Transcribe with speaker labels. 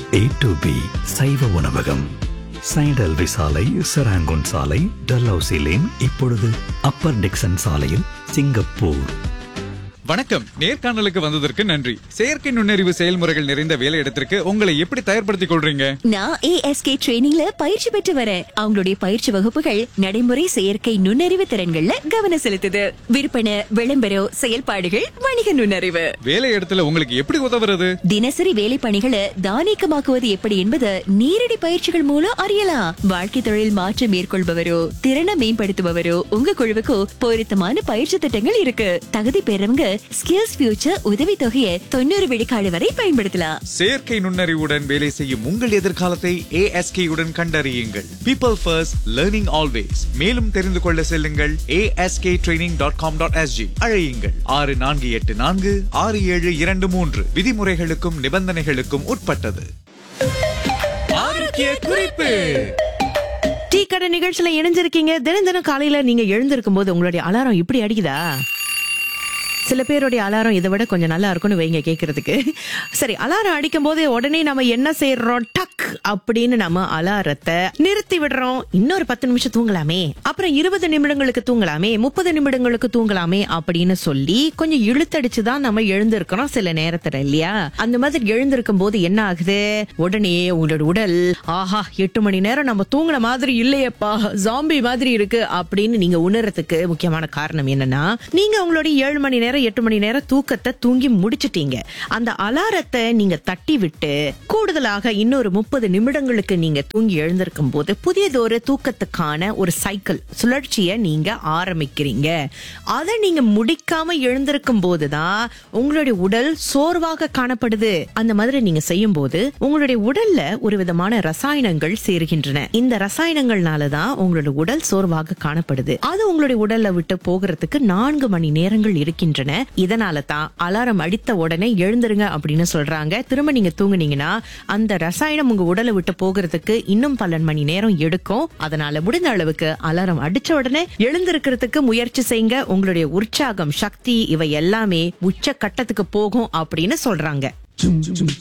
Speaker 1: A to be சைவ உணவகம் சைடல்வி சாலை செராங்கோன் சாலை டல்ஹவுசி லேன் இப்பொழுது அப்பர் டிக்சன் சாலையில் சிங்கப்பூர்
Speaker 2: வணக்கம் நேர்காணலுக்கு வந்ததற்கு நன்றி செயற்கை நுண்ணறிவு செயல்முறைகள் நிறைந்த வேலையிடத்திற்கு உங்களை எப்படி தயார்படுத்திக் கொள்றீங்க
Speaker 3: நான் ஏஎஸ்கே ட்ரெயினிங்ல பயிற்சி பெற்று வரேன் அவங்களுடைய பயிற்சி வகுப்புகள் நடைமுறை செயற்கை நுண்ணறிவு திறன்கள்ல கவனம் செலுத்துது விற்பனை விளம்பரம் செயல்பாடுகள் வணிக நுண்ணறிவு
Speaker 2: வேலையிடத்துல உங்களுக்கு எப்படி உதவுறது
Speaker 3: தினசரி வேலை பணிகளை தானியக்கமாக்குவது எப்படி என்பது நேரடி பயிற்சிகள் மூலம் அறியலாம் வாழ்க்கை தொழில் மாற்றம் மேற்கொள்பவரோ திறனை மேம்படுத்துபவரோ உங்க குழுவுக்கு பொருத்தமான பயிற்சி திட்டங்கள் இருக்கு தகுதி பெறவங்க ஸ்கில்ஸ் ஃபியூச்சர் உதவி தொகையை தொண்ணூறு விழுக்காடு வரை பயன்படுத்தலாம்
Speaker 2: செயற்கை நுண்ணறிவுடன் வேலை செய்யும் உங்கள் எதிர்காலத்தை ASK உடன் கண்டறியுங்கள் பீப்பிள் ஃபர்ஸ்ட் லேர்னிங் ஆல்வேஸ் மேலும் தெரிந்து கொள்ள செல்லுங்கள் ASK training dot com dot SG அழையுங்கள் ஆறு நான்கு எட்டு நான்கு ஆறு ஏழு இரண்டு மூன்று விதிமுறைகளுக்கும் நிபந்தனைகளுக்கும் உட்பட்டது ஆரோக்கிய குறிப்பு
Speaker 4: டீ கடை நிகழ்ச்சியில இணைஞ்சிருக்கீங்க தினம் தினம் காலையில நீங்க எழுந்திருக்கும் போது உங்களுடைய அலாரம் இப்படி அடிக்குதா சில பேருடைய அலாரம் இதை விட கொஞ்சம் நல்லா இருக்கும்னு வைங்க கேட்கறதுக்கு சரி அலாரம் அடிக்கும் போது உடனே நம்ம என்ன செய்யறோம் டக் அப்படின்னு நம்ம அலாரத்தை நிறுத்தி விடுறோம் இன்னொரு பத்து நிமிஷம் தூங்கலாமே அப்புறம் இருபது நிமிடங்களுக்கு தூங்கலாமே முப்பது நிமிடங்களுக்கு தூங்கலாமே அப்படின்னு சொல்லி கொஞ்சம் இழுத்தடிச்சு தான் நம்ம எழுந்திருக்கிறோம் சில நேரத்துல இல்லையா அந்த மாதிரி எழுந்திருக்கும் போது என்ன ஆகுது உடனே உங்களோட உடல் ஆஹா எட்டு மணி நேரம் நம்ம தூங்குன மாதிரி இல்லையப்பா ஜாம்பி மாதிரி இருக்கு அப்படின்னு நீங்க உணர்றதுக்கு முக்கியமான காரணம் என்னன்னா நீங்க உங்களுடைய ஏழு மணி நேரம் எட்டு மணி நேரம் தூக்கத்தை தூங்கி முடிச்சிட்டீங்க அந்த அலாரத்தை நீங்க தட்டி விட்டு கூடுதலாக இன்னொரு முப்பது நிமிடங்களுக்கு நீங்க தூங்கி எழுந்திருக்கும் போது புதியதொரு தூக்கத்துக்கான ஒரு சைக்கிள் சுழற்சியை நீங்க ஆரம்பிக்கிறீங்க அதை நீங்க முடிக்காம எழுந்திருக்கும் போதுதான் உங்களுடைய உடல் சோர்வாக காணப்படுது அந்த மாதிரி நீங்க செய்யும் போது உங்களுடைய உடல்ல ஒரு விதமான ரசாயனங்கள் சேருகின்றன இந்த ரசாயனங்கள்னாலதான் உங்களுடைய உடல் சோர்வாக காணப்படுது அது உங்களுடைய உடல்ல விட்டு போகிறதுக்கு நான்கு மணி நேரங்கள் இருக்கின்றன இதனால தான் அலாரம் அடித்த உடனே எழுந்துருங்க அப்படின்னு சொல்றாங்க திரும்ப நீங்க தூங்குனீங்கன்னா அந்த ரசாயனம் உங்க உடலை விட்டு போகிறதுக்கு இன்னும் பல மணி நேரம் எடுக்கும் அதனால முடிந்த அளவுக்கு அலாரம் அடிச்ச உடனே எழுந்திருக்கிறதுக்கு முயற்சி செய்யுங்க உங்களுடைய உற்சாகம் சக்தி இவை எல்லாமே உச்ச கட்டத்துக்கு போகும் அப்படின்னு சொல்றாங்க